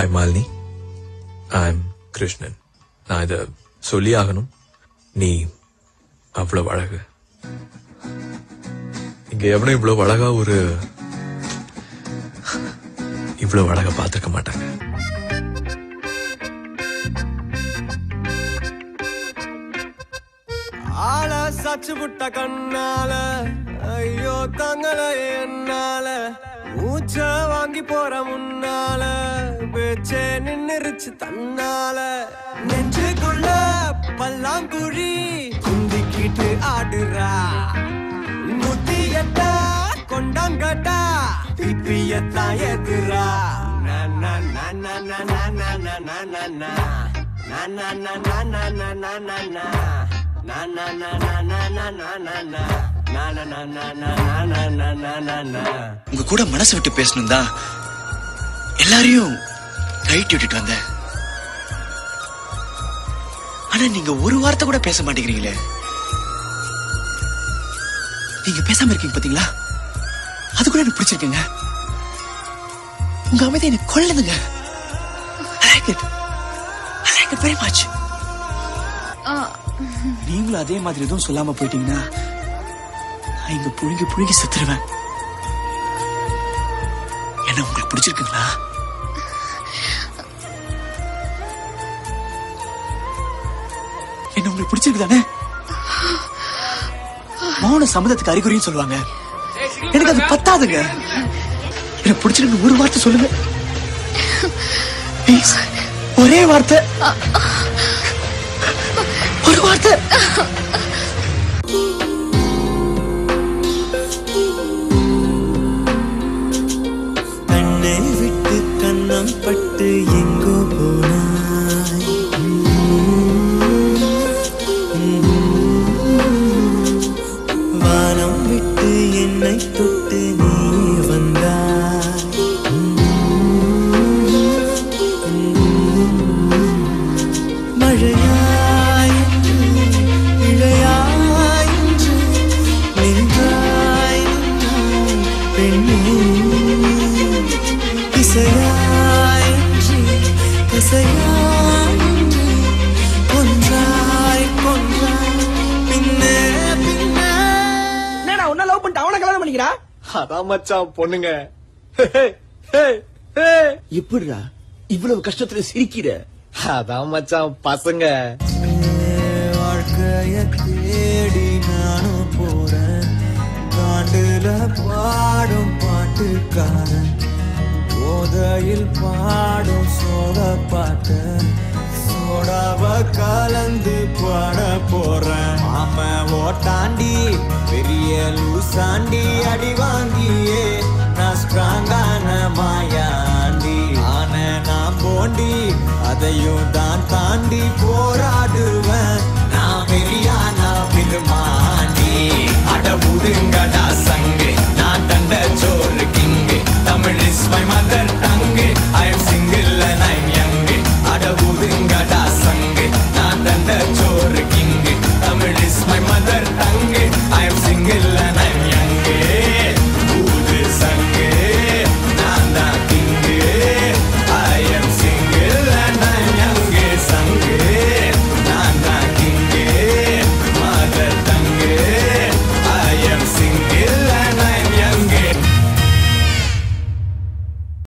Hi Malini I am Krishnan நான் இதை சொல்லி ஆகணும் நீ அவ்வளவு அழகு இங்க எவனும் இவ்வளவு அழகா ஒரு இவ்வளவு அழகா பார்த்திருக்க மாட்டாங்க ஆள சச்சு புட்ட கண்ணால ஐயோ தங்கள என்னால மூச்ச வாங்கி போற முன்னால பேச்சே நின்னுருச்சு தன்னால நெஞ்சுக்குள்ள பல்லாங்குழி குந்திக்கிட்டு ஆடுறா முட்டியட்டா கொண்டாங்கட்டா பிப்பியத்தான் எதிரா நா, நா, நா, நா, நா, நா, நா, நா, நா, நா, நா. நா, நா, நா, நா, நா, நா, நா, நா, நா. நா, நா, நா, நா, நா, நா, நா, நா, நா. நா, நா, நா, நா, நா, நா, நா, நா, நா, நா. உங்க கூட மனசு விட்டு பேசணும் தான் எல்லாரையும் கைட்டி விட்டுட்டு வந்தேன் ஆனா நீங்க ஒரு வார்த்தை கூட பேச மாட்டேங்கிறீங்களே நீங்க பேசாம இருக்கீங்க பாத்தீங்களா அது கூட எனக்கு பிடிச்சிருக்குங்க உங்க அமைதி எனக்கு கொள்ளுதுங்க I like it. I like it very much. நீங்களும் அதே மாதிரி எதுவும் சொல்லாம போயிட்டீங்கன்னா நான் இங்க புழுங்கி புழுங்கி செத்துருவேன் என்ன உங்களுக்கு பிடிச்சிருக்குங்களா என்ன உங்களுக்கு பிடிச்சிருக்கு தானே மௌன சம்மதத்துக்கு அறிகுறின்னு சொல்லுவாங்க எனக்கு அது பத்தாதுங்க எனக்கு பிடிச்சிருக்கு ஒரு வார்த்தை சொல்லுங்க Please, ஒரே வார்த்தை ஒரு வார்த்தை கண்ணை விட்டு கண்ணம் பட்டு எங்கோ போனாய் வானம் விட்டு என்னை தொட்டு நீ வந்தாய் மழையாய் என்று, இழையாய் என்று, நின்றாய் நின்றாய் பெண்ணே இசையாயின்றி இசையாயின்றி கொன்றாய் கொன்றாய் பின்னே பின்னே என்னடா உன்ன லவ் பண்ணிட்டு அவனை கல்யாணம் பண்ணிக்கிறா அதான் மச்சான் பொண்ணுங்க எப்படிடா இவ்வளவு கஷ்டத்துல சிரிக்கிற அதான் மச்சான் பசங்க வாழ்க்கைய தேடி நானும் போறேன் காண்டுல பாடும் பாட்டுக்காரன் போதையில் பாடும் சோக பாட்டு சோடாவ கலந்து பாட போறேன் ஆம ஓட்டாண்டி பெரிய லூசாண்டி அடி வாங்கியே நான் ஸ்ட்ராங்கான மாயாண்டி ஆன நான் போண்டி அதையும் தான் தாண்டி போராடுவேன் நான் பெரியானா பெருமாண்டி அட முதுங்கடா சங்கு நான் தண்ட சோறு king Tamil is my mother